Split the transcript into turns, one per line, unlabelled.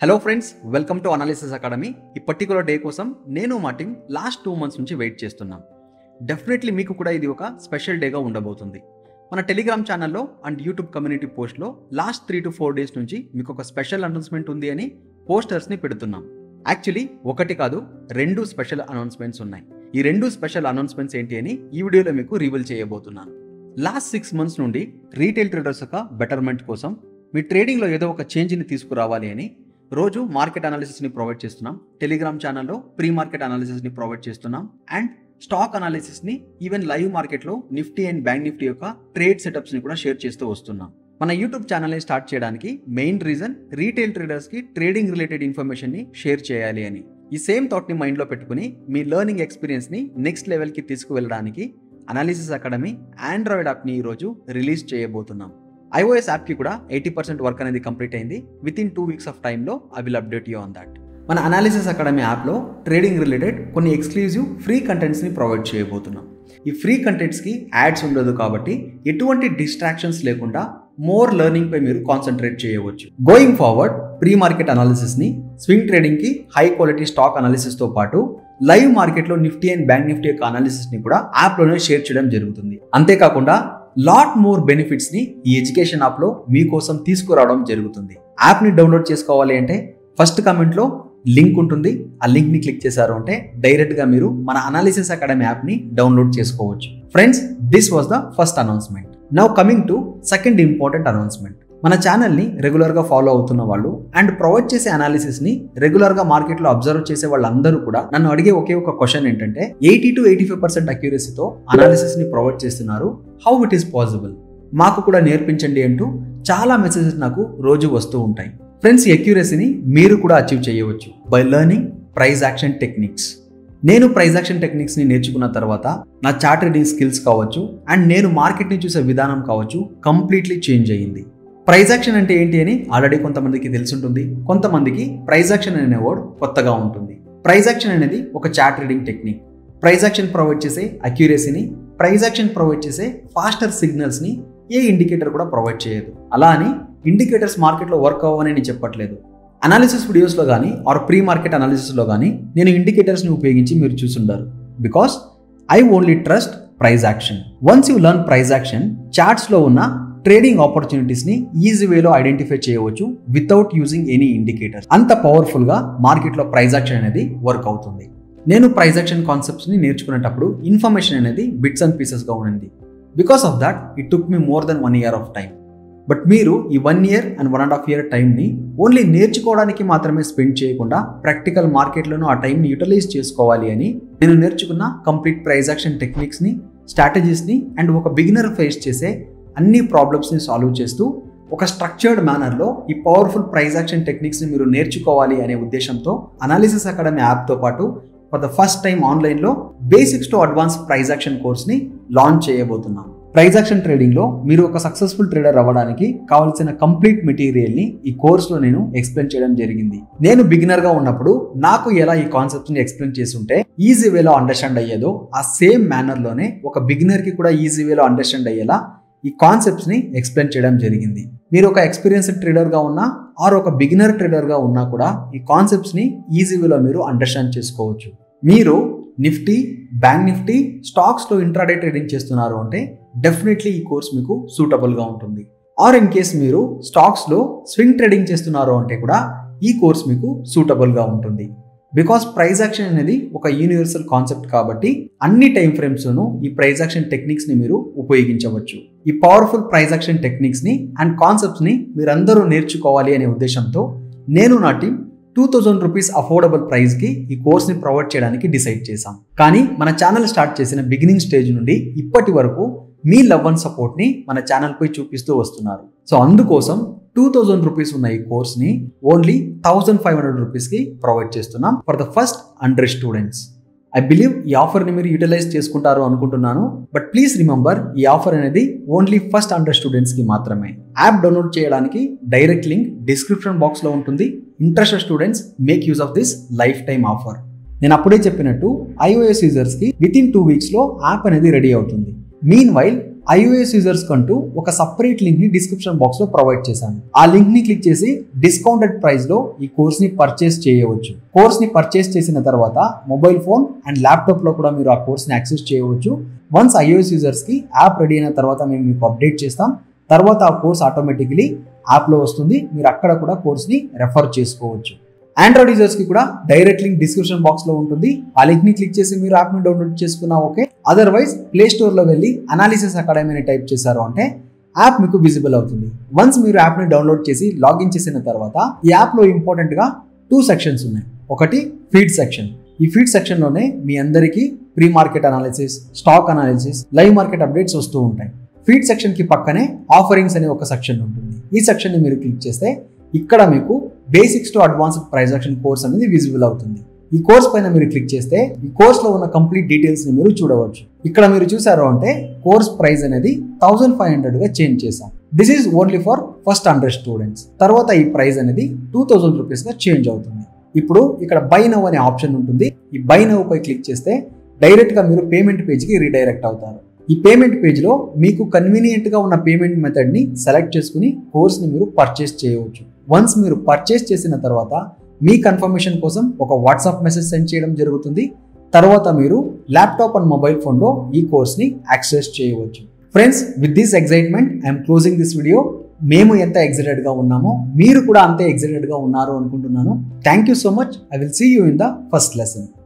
hello friends welcome to analysis academy ఈ particular day కోసం నేను మా టీం లాస్ట్ టూ మంత్స్ నుంచి వెయిట్ చేస్తున్నాం డెఫినెట్లీ మీకు కూడా ఇది ఒక స్పెషల్ డేగా ఉండబోతుంది మన టెలిగ్రామ్ ఛానల్లో అండ్ యూట్యూబ్ కమ్యూనిటీ పోస్ట్లో last three to four days నుంచి మీకు ఒక స్పెషల్ అనౌన్స్మెంట్ ఉంది అని పోస్టర్స్ని పెడుతున్నాం యాక్చువల్లీ ఒకటి కాదు రెండు స్పెషల్ అనౌన్స్మెంట్స్ ఉన్నాయి ఈ రెండు స్పెషల్ అనౌన్స్మెంట్స్ ఏంటి అని ఈ వీడియోలో మీకు రివీల్ చేయబోతున్నాను లాస్ట్ సిక్స్ మంత్స్ నుండి రీటైల్ ట్రేడర్స్ యొక్క బెటర్మెంట్ కోసం మీ ట్రేడింగ్లో ఏదో ఒక చేంజ్ని తీసుకురావాలి అని రోజు మార్కెట్ అనాలిసిస్ని ప్రొవైడ్ చేస్తున్నాం టెలిగ్రామ్ ఛానల్లో ప్రీ మార్కెట్ అనాలిసిస్ని ప్రొవైడ్ చేస్తున్నాం అండ్ స్టాక్ అనాలిసిస్ని ఈవెన్ లైవ్ మార్కెట్లో నిఫ్టీ అండ్ బ్యాంక్ నిఫ్టీ యొక్క ట్రేడ్ సెటప్స్ని కూడా షేర్ చేస్తూ వస్తున్నాం మన యూట్యూబ్ ఛానల్ని స్టార్ట్ చేయడానికి మెయిన్ రీజన్ రీటైల్ ట్రేడర్స్కి ట్రేడింగ్ రిలేటెడ్ ఇన్ఫర్మేషన్ని షేర్ చేయాలి అని ఈ సేమ్ థాట్ని మైండ్లో పెట్టుకుని మీ లెర్నింగ్ ఎక్స్పీరియన్స్ని నెక్స్ట్ లెవెల్కి తీసుకువెళ్ళడానికి అనాలిసిస్ అకాడమీ ఆండ్రాయిడ్ యాప్ని ఈరోజు రిలీజ్ చేయబోతున్నాం ఐఓఎస్ యాప్కి కూడా ఎయిటీ పర్సెంట్ వర్క్ అనేది కంప్లీట్ అయింది with in two weeks of టైంలో I will update you on that మన అనాలిసిస్ అకాడమీ యాప్లో ట్రేడింగ్ రిలేటెడ్ కొన్ని ఎక్స్క్లూజివ్ ఫ్రీ కంటెంట్స్ని ప్రొవైడ్ చేయబోతున్నాం ఈ ఫ్రీ కంటెంట్స్కి యాడ్స్ ఉండదు కాబట్టి ఎటువంటి డిస్ట్రాక్షన్స్ లేకుండా మోర్ లెర్నింగ్ పై మీరు కాన్సన్ట్రేట్ చేయవచ్చు గోయింగ్ ఫార్వర్డ్ ప్రీ మార్కెట్ అనాలిసిస్ని స్వింగ్ ట్రేడింగ్కి హై క్వాలిటీ స్టాక్ అనాలిసిస్తో పాటు లైవ్ మార్కెట్లో నిఫ్టీ అండ్ బ్యాంక్ నిఫ్టీ యొక్క అనాలిసిస్ని కూడా యాప్లోనే షేర్ చేయడం జరుగుతుంది అంతేకాకుండా లాట్ మోర్ బెనిఫిట్స్ని ఈ ఎడ్యుకేషన్ యాప్లో మీకోసం తీసుకురావడం జరుగుతుంది యాప్ని డౌన్లోడ్ చేసుకోవాలి అంటే ఫస్ట్ కమెంట్లో లింక్ ఉంటుంది ఆ లింక్ని క్లిక్ చేశారు అంటే డైరెక్ట్గా మీరు మన అనాలిసిస్ అకాడమీ యాప్ని డౌన్లోడ్ చేసుకోవచ్చు friends this was the first announcement now coming to second important announcement మన ఛానల్ని రెగ్యులర్గా ఫాలో అవుతున్న వాళ్ళు అండ్ ప్రొవైడ్ చేసే అనాలిసిస్ని రెగ్యులర్గా మార్కెట్లో అబ్జర్వ్ చేసే వాళ్ళందరూ కూడా నన్ను అడిగే ఒకే ఒక క్వశ్చన్ ఏంటంటే eighty two eighty five percent అక్యూరసీతో అనాలిసిస్ని ప్రొవైడ్ చేస్తున్నారు హౌ ఇట్ ఈస్ పాసిబుల్ మాకు కూడా నేర్పించండి అంటూ చాలా మెసేజెస్ నాకు రోజు వస్తూ ఉంటాయి ఫ్రెండ్స్ ఈ అక్యూరసీని మీరు కూడా అచీవ్ చేయవచ్చు by learning price action techniques నేను ప్రైజ్ యాక్షన్ టెక్నిక్స్ని నేర్చుకున్న తర్వాత నా చార్ట్ రీడింగ్ స్కిల్స్ కావచ్చు అండ్ నేను మార్కెట్ని చూసే విధానం కావచ్చు కంప్లీట్లీ చేంజ్ అయ్యింది ప్రైజ్ యాక్షన్ అంటే ఏంటి అని ఆల్రెడీ కొంతమందికి తెలుసుంటుంది కొంతమందికి ప్రైజ్ యాక్షన్ అనే వర్డ్ కొత్తగా ఉంటుంది ప్రైజ్ యాక్షన్ అనేది ఒక chart reading technique price action provide చేసే అక్యూరసీని ప్రైజ్ యాక్షన్ ప్రొవైడ్ చేసే ఫాస్టర్ సిగ్నల్స్ని ఏ ఇండికేటర్ కూడా ప్రొవైడ్ చేయదు అలా అని ఇండికేటర్స్ మార్కెట్లో వర్క్ అవ్వని నేను చెప్పట్లేదు అనాలిసిస్ వీడియోస్లో కానీ ఆర్ ప్రీ మార్కెట్ అనాలిసిస్లో కానీ నేను ఇండికేటర్స్ని ఉపయోగించి మీరు చూసుండారు because I only trust price action once you learn price action చార్ట్స్లో ఉన్న ట్రేడింగ్ ఆపర్చునిటీస్ని ఈజీ వేలో ఐడెంటిఫై చేయవచ్చు వితౌట్ యూజింగ్ ఎనీ ఇండికేటర్ అంత పవర్ఫుల్గా మార్కెట్లో ప్రైజ్ యాక్షన్ అనేది వర్క్ అవుతుంది నేను ప్రైజ్ యాక్షన్ కాన్సెప్ట్స్ని నేర్చుకునేటప్పుడు ఇన్ఫర్మేషన్ అనేది బిట్స్ అండ్ పీసెస్గా ఉండింది because of that it took me more than one year of time but మీరు ఈ one year and one and half year టైంని ఓన్లీ నేర్చుకోవడానికి మాత్రమే స్పెండ్ చేయకుండా ప్రాక్టికల్ మార్కెట్లోనూ ఆ టైంని యూటిలైజ్ చేసుకోవాలి అని నేను నేర్చుకున్న కంప్లీట్ ప్రైజ్ యాక్షన్ టెక్నిక్స్ని స్ట్రాటజీస్ని అండ్ ఒక బిగినర్ ఫేస్ చేసే అన్ని ప్రాబ్లమ్స్ని సాల్వ్ చేస్తూ ఒక స్ట్రక్చర్డ్ మేనర్లో ఈ పవర్ఫుల్ ప్రైజ్ యాక్షన్ టెక్నిక్స్ని మీరు నేర్చుకోవాలి అనే ఉద్దేశంతో అనాలిసిస్ అకాడమీ యాప్తో పాటు ఫర్ ద ఫస్ట్ టైం ఆన్లైన్లో basics to advance price action కోర్స్ని లాంచ్ చేయబోతున్నాం ప్రైజ్ యాక్షన్ ట్రేడింగ్లో మీరు ఒక సక్సెస్ఫుల్ ట్రేడర్ అవ్వడానికి కావాల్సిన కంప్లీట్ మెటీరియల్ని ఈ కోర్స్లో నేను ఎక్స్ప్లెయిన్ చేయడం జరిగింది నేను బిగినర్గా ఉన్నప్పుడు నాకు ఎలా ఈ కాన్సెప్ట్ని ఎక్స్ప్లెయిన్ చేస్తుంటే ఈజీ వేలో అండర్స్టాండ్ అయ్యేదో ఆ సేమ్ మేనర్లోనే ఒక బిగినర్కి కూడా ఈజీ వేలో అండర్స్టాండ్ అయ్యేలా ఈ కాన్సెప్ట్స్ని ఎక్స్ప్లెయిన్ చేయడం జరిగింది మీరు ఒక ఎక్స్పీరియన్స్డ్ ట్రేడర్గా ఉన్నా ఆర్ ఒక బిగినర్ ట్రేడర్గా ఉన్నా కూడా ఈ కాన్సెప్ట్స్ని ఈజీ వేలో మీరు అండర్స్టాండ్ చేసుకోవచ్చు మీరు నిఫ్టీ బ్యాంక్ నిఫ్టీ స్టాక్స్లో ఇంట్రాడే ట్రేడింగ్ చేస్తున్నారు అంటే డెఫినెట్లీ ఈ కోర్స్ మీకు సూటబుల్గా ఉంటుంది ఆర్ ఇన్ కేస్ మీరు స్టాక్స్లో స్వింగ్ ట్రేడింగ్ చేస్తున్నారు అంటే కూడా ఈ కోర్స్ మీకు సూటబుల్గా ఉంటుంది బికాస్ ప్రైజ్ యాక్షన్ అనేది ఒక యూనివర్సల్ కాన్సెప్ట్ కాబట్టి అన్ని టైం ఫ్రేమ్స్లోనూ ఈ ప్రైజ్ యాక్షన్ టెక్నిక్స్ని మీరు ఉపయోగించవచ్చు ఈ పవర్ఫుల్ ప్రైజ్ యాక్షన్ టెక్నిక్స్ని అండ్ కాన్సెప్ట్స్ని మీరందరూ నేర్చుకోవాలి అనే ఉద్దేశంతో నేను నా team two thousand rupees affordable ప్రైస్కి ఈ కోర్స్ని ప్రొవైడ్ చేయడానికి డిసైడ్ చేశాం కానీ మన ఛానల్ స్టార్ట్ చేసిన బిగినింగ్ స్టేజ్ నుండి ఇప్పటి వరకు మీ లవ్ అండ్ సపోర్ట్ని మన ఛానల్పై చూపిస్తూ వస్తున్నారు సో అందుకోసం టూ థౌజండ్ రూపీస్ ఉన్న ఈ కోర్స్ని ఓన్లీ థౌజండ్ ఫైవ్ హండ్రెడ్ రూపీస్కి ప్రొవైడ్ చేస్తున్నాం for the first hundred students I believe ఈ ఆఫర్ని మీరు యూటిలైజ్ చేసుకుంటారు అనుకుంటున్నాను బట్ ప్లీజ్ రిమెంబర్ ఈ ఆఫర్ అనేది ఓన్లీ ఫస్ట్ హండ్రెడ్ స్టూడెంట్స్కి మాత్రమే యాప్ డౌన్లోడ్ చేయడానికి డైరెక్ట్ లింక్ డిస్క్రిప్షన్ బాక్స్లో ఉంటుంది interested students make use of this lifetime offer నేను అప్పుడే చెప్పినట్టు ఐఓఎస్ యూజర్స్కి విత్ ఇన్ టూ వీక్స్లో యాప్ అనేది రెడీ అవుతుంది మీన్ వైల్ ఐఓఎస్ యూజర్స్ కంటూ ఒక సపరేట్ లింక్ ని డిస్క్రిప్షన్ బాక్స్ లో ప్రొవైడ్ చేశాను ఆ లింక్ ని క్లిక్ చేసి డిస్కౌంటెడ్ ప్రైస్ లో ఈ కోర్స్ ని పర్చేస్ చేయవచ్చు కోర్స్ ని పర్చేస్ చేసిన తర్వాత మొబైల్ ఫోన్ అండ్ ల్యాప్టాప్ లో కూడా మీరు ఆ కోర్స్ ని యాక్సెస్ చేయవచ్చు వన్స్ ఐఓఎస్ యూజర్స్ కి యాప్ రెడీ అయిన తర్వాత మేము మీకు అప్డేట్ చేస్తాం తర్వాత ఆ కోర్స్ ఆటోమేటిక్లీ యాప్లో వస్తుంది మీరు అక్కడ కూడా కోర్స్ని రెఫర్ చేసుకోవచ్చు ఆండ్రాయిడ్ యూజర్స్కి కూడా డైరెక్ట్ లింక్ డిస్క్రిప్షన్ బాక్స్లో ఉంటుంది ఆ లింక్ని క్లిక్ చేసి మీరు యాప్ని డౌన్లోడ్ చేసుకున్నా ఓకే అదర్వైజ్ ప్లే స్టోర్లో వెళ్ళి అనాలిసిస్ అకాడమీ అని టైప్ చేశారు అంటే యాప్ మీకు విజిబుల్ అవుతుంది వన్స్ మీరు యాప్ని డౌన్లోడ్ చేసి లాగిన్ చేసిన తర్వాత ఈ యాప్లో ఇంపార్టెంట్గా టూ సెక్షన్స్ ఉన్నాయి ఒకటి ఫీడ్ సెక్షన్ ఈ ఫీడ్ సెక్షన్లోనే మీ అందరికీ pre market analysis stock analysis live market updates వస్తూ ఉంటాయి ఫీడ్ సెక్షన్ కి పక్కనే ఆఫరింగ్స్ అనే ఒక సెక్షన్ ఉంటుంది ఈ సెక్షన్ ని మీరు క్లిక్ చేస్తే ఇక్కడ మీకు basics to advanced price action course అనేది విజిబుల్ అవుతుంది ఈ కోర్స్ పైన మీరు క్లిక్ చేస్తే ఈ కోర్స్ లో ఉన్న కంప్లీట్ డీటెయిల్స్ ని మీరు చూడవచ్చు ఇక్కడ మీరు చూసారు అంటే కోర్స్ ప్రైస్ అనేది థౌసండ్ ఫైవ్ హండ్రెడ్ గా చేంజ్ చేశాం this is only for first hundred students తర్వాత ఈ ప్రైస్ అనేది టూ థౌసండ్ రూపీస్ గా చేంజ్ అవుతుంది ఇప్పుడు ఇక్కడ బై నవ్ అనే ఆప్షన్ ఉంటుంది ఈ బై నవ్ పై క్లిక్ చేస్తే డైరెక్ట్ గా మీరు పేమెంట్ పేజ్కి రీడైరెక్ట్ అవుతారు ఈ పేమెంట్ పేజ్లో మీకు కన్వీనియంట్గా ఉన్న పేమెంట్ మెథడ్ని సెలెక్ట్ చేసుకుని కోర్స్ని మీరు పర్చేస్ చేయవచ్చు వన్స్ మీరు పర్చేస్ చేసిన తర్వాత మీ కన్ఫర్మేషన్ కోసం ఒక వాట్సాప్ మెసేజ్ సెండ్ చేయడం జరుగుతుంది తర్వాత మీరు ల్యాప్టాప్ అండ్ మొబైల్ ఫోన్లో ఈ కోర్స్ని యాక్సెస్ చేయవచ్చు friends with this excitement I'm closing this video మేము ఎంత ఎగ్జైటెడ్గా ఉన్నామో మీరు కూడా అంతే ఎగ్జైటెడ్గా ఉన్నారు అనుకుంటున్నాను thank you so much I will see you in the first lesson